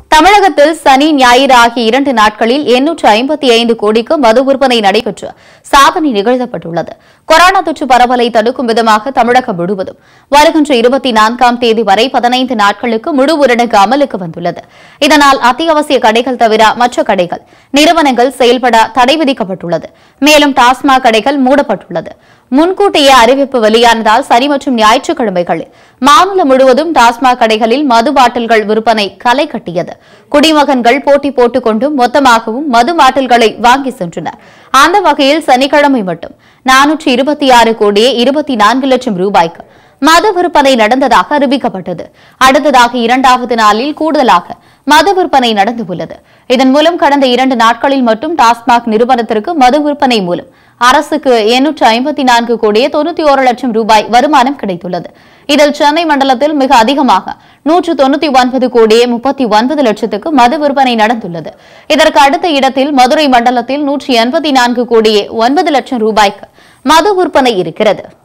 தமிழகத்தில் சனி ஞாயிறு ஆகிய இரண்டு நாட்களில் எண்ணூற்று ஐம்பத்தி ஐந்து கோடிக்கு மது விற்பனை நடைபெற்று சாதனை நிகழ்த்தப்பட்டுள்ளது கொரோனா தொற்று பரவலை தடுக்கும் விதமாக தமிழகம் முழுவதும் வருகின்ற இருபத்தி நான்காம் தேதி வரை பதினைந்து நாட்களுக்கு முழு ஊரடங்கு அமலுக்கு வந்துள்ளது இதனால் அத்தியாவசிய கடைகள் தவிர மற்ற கடைகள் நிறுவனங்கள் செயல்பட தடை விதிக்கப்பட்டுள்ளது மேலும் டாஸ்மாக் கடைகள் மூடப்பட்டுள்ளது முன்கூட்டியே அறிவிப்பு வெளியானதால் சனி மற்றும் ஞாயிற்றுக்கிழமைகளில் மாநிலம் முழுவதும் டாஸ்மாக் கடைகளில் மது பாட்டில்கள் விற்பனை களை கட்டியது குடிமகன்கள் போட்டி போட்டுக் கொண்டும் மொத்தமாகவும் மது பாட்டில்களை வாங்கி சென்றனர் அந்த வகையில் சனிக்கிழமை மட்டும் நானூற்று இருபத்தி ஆறு கோடியே இருபத்தி நான்கு லட்சம் ரூபாய்க்கு மது விற்பனை நடந்ததாக அறிவிக்கப்பட்டது அடுத்ததாக இரண்டாவது நாளில் கூடுதலாக மது விற்பனை நடந்து உள்ளது இதன் மூலம் கடந்த இரண்டு நாட்களில் மட்டும் டாஸ்மாக் நிறுவனத்திற்கு மது விற்பனை மூலம் அரசுக்கு எண்ணூற்று ஐம்பத்தி நான்கு கோடியே தொண்ணூத்தி ஒரு லட்சம் ரூபாய் வருமானம் கிடைத்துள்ளது இதில் சென்னை மண்டலத்தில் மிக அதிகமாக நூற்று தொண்ணூத்தி ஒன்பது கோடியே முப்பத்தி ஒன்பது லட்சத்துக்கு மது விற்பனை நடந்துள்ளது இதற்கு அடுத்த இடத்தில் மதுரை மண்டலத்தில் நூற்றி எண்பத்தி நான்கு கோடியே ஒன்பது லட்சம் ரூபாய்க்கு மது விற்பனை இருக்கிறது